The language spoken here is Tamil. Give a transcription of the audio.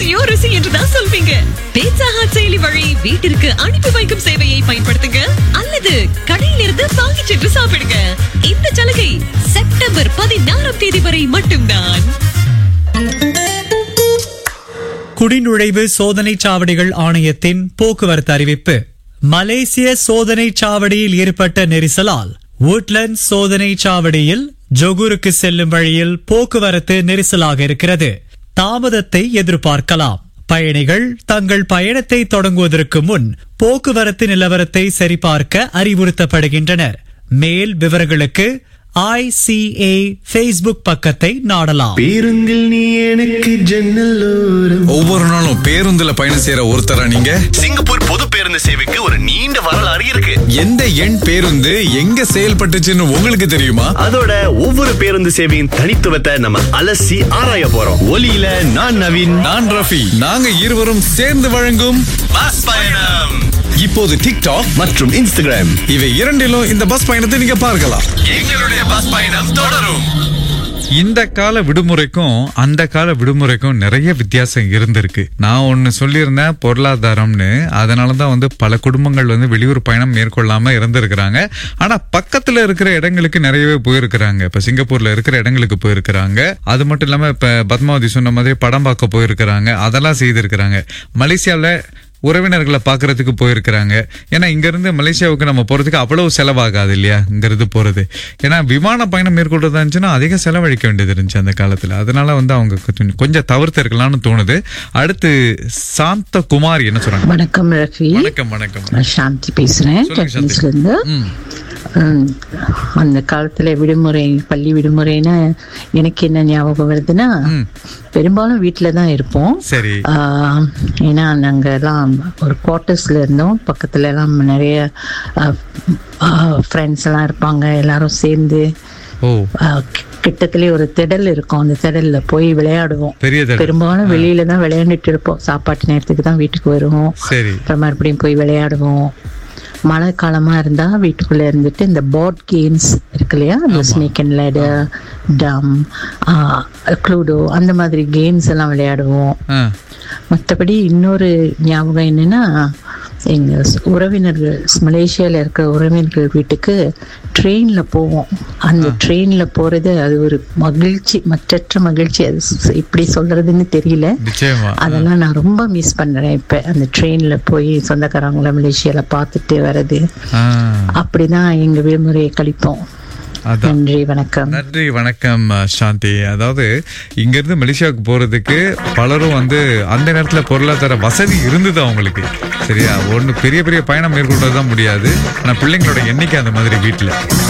ருசியோ ருசி என்றுதான் சொல்வீங்க பீட்சா ஹட் செயலி வழி வீட்டிற்கு அனுப்பி வைக்கும் சேவையை பயன்படுத்துங்க அல்லது கடையிலிருந்து வாங்கி சென்று சாப்பிடுங்க இந்த சலுகை செப்டம்பர் பதினாறாம் தேதி வரை மட்டும்தான் குடிநுழைவு சோதனைச் சாவடிகள் ஆணையத்தின் போக்குவரத்து அறிவிப்பு மலேசிய சோதனைச் சாவடியில் ஏற்பட்ட நெரிசலால் woodlands சோதனைச் சாவடியில் ஜொகூருக்கு செல்லும் வழியில் போக்குவரத்து நெரிசலாக இருக்கிறது தாமதத்தை எதிர்பார்க்கலாம் பயணிகள் தங்கள் பயணத்தை தொடங்குவதற்கு முன் போக்குவரத்து நிலவரத்தை சரிபார்க்க அறிவுறுத்தப்படுகின்றனர் மேல் விவரங்களுக்கு ஐசிஏ ஃபேஸ்புக் பக்கத்தை நாடலாம் பேருந்தில் நீ எனக்கு ஜன்னலோரம் ஒவ்வொரு நாளும் பேருந்துல பயணம் செய்யற ஒருத்தரா நீங்க சிங்கப்பூர் பொது பேருந்து சேவைக்கு ஒரு நீண்ட வரலாறு இருக்கு எந்த எண் பேருந்து எங்க செயல்பட்டுச்சுன்னு உங்களுக்கு தெரியுமா அதோட ஒவ்வொரு பேருந்து சேவையின் தனித்துவத்தை நம்ம அலசி ஆராய போறோம் ஒலியில நான் நவீன் நான் ரஃபி நாங்க இருவரும் சேர்ந்து வழங்கும் பஸ் பயணம் இப்போது டிக்டாக் மற்றும் இன்ஸ்டாகிராம் இவை இரண்டிலும் இந்த பஸ் பயணத்தை நீங்க பார்க்கலாம் எங்களுடைய பஸ் பயணம் தொடரும் இந்த கால விடுமுறைக்கும் அந்த கால விடுமுறைக்கும் நிறைய வித்தியாசம் இருந்திருக்கு நான் ஒன்னு சொல்லியிருந்தேன் பொருளாதாரம்னு அதனால தான் வந்து பல குடும்பங்கள் வந்து வெளியூர் பயணம் மேற்கொள்ளாம இருந்திருக்கிறாங்க ஆனா பக்கத்துல இருக்கிற இடங்களுக்கு நிறையவே போயிருக்கிறாங்க இப்ப சிங்கப்பூர்ல இருக்கிற இடங்களுக்கு போயிருக்கிறாங்க அது மட்டும் இல்லாம இப்ப பத்மாவதி சொன்ன மாதிரி படம் பார்க்க போயிருக்கிறாங்க அதெல்லாம் செய்திருக்கிறாங்க மலேசியாவில் உறவினர்களை பார்க்கறதுக்கு போயிருக்கிறாங்க ஏன்னா இங்க இருந்து மலேசியாவுக்கு நம்ம போறதுக்கு அவ்வளவு செலவாகாது இல்லையா இங்க இருந்து போறது ஏன்னா விமான பயணம் மேற்கொள்றதா இருந்துச்சுன்னா அதிக செலவழிக்க வேண்டியது இருந்துச்சு அந்த காலத்துல அதனால வந்து அவங்க கொஞ்சம் கொஞ்சம் தவிர்த்து இருக்கலாம்னு தோணுது அடுத்து சாந்த குமார் என்ன சொல்றாங்க வணக்கம் ரஃபி வணக்கம் வணக்கம் நான் சாந்தி பேசுறேன் சொல்லுங்க, சாந்தி. டெக்னிஸ்ல இருந்து ம். ம், அந்த காலத்துல விடுமுறை பள்ளி விடுமுறைன்னா எனக்கு என்ன ஞாபகம் வருதுன்னா ம். பெரும்பாலும் வீட்டில தான் இருப்போம் சரி ஆஹ், ஏன்னா நாங்க எல்லாம் ஒரு குவார்ட்டர்ஸ்ல இருந்தோம் பக்கத்துல எல்லாம் நிறைய ஃப்ரெண்ட்ஸ் எல்லாம் இருப்பாங்க எல்லாரும் சேர்ந்து ஓ ஆஹ், கி- கிட்டத்திலே ஒரு திடல் இருக்கும் அந்த திடல்ல போய் விளையாடுவோம் பெரிய திடல். பெரும்பாலும் வெளியில தான் விளையாண்டுட்டு இருப்போம் சாப்பாட்டு நேரத்துக்கு தான் வீட்டுக்கு வருவோம் சரி அப்புறம் மறுபடியும் போய் விளையாடுவோம் மழை காலமா இருந்தா வீட்டுக்குள்ள இருந்துட்டு இந்த போர்ட் கேம்ஸ் இருக்கு இல்லையா இந்த ஸ்னேக் அண்ட் லேடர் டம் க்ளூடோ அந்த மாதிரி கேம்ஸ் எல்லாம் விளையாடுவோம் ஆ, மற்றபடி இன்னொரு ஞாபகம் என்னன்னா எங்க ஸ்- உறவினர்கள் மலேசியால இருக்கிற உறவினர்கள் வீட்டுக்கு ட்ரெயின்ல போவோம் அந்த ட்ரெயின்ல போறது அது ஒரு மகிழ்ச்சி மற்றற்ற மகிழ்ச்சி அது ஸ்- எப்படி சொல்றதுன்னு தெரியல நிச்சயமா அதெல்லாம் நான் ரொம்ப மிஸ் பண்றேன் இப்ப அந்த ட்ரெயின்ல போய் சொந்தக்காரங்கள மலேசியால பார்த்துட்டு வர்றது ஆ, அப்படிதான் எங்க விடுமுறையை கழிப்போம் அதான் நன்றி வணக்கம் நன்றி வணக்கம் அஹ், சாந்தி அதாவது இங்க இருந்து மலேசியாவுக்கு போறதுக்கு பலரும் வந்து அந்த நேரத்துல பொருளாதார வசதி இருந்தது அவங்களுக்கு சரியா ஒண்ணு பெரிய பெரிய பயணம் மேற்கொள்றது தான் முடியாது ஆனா பிள்ளைங்களோட எண்ணிக்கை அந்த மாதிரி வீட்டுல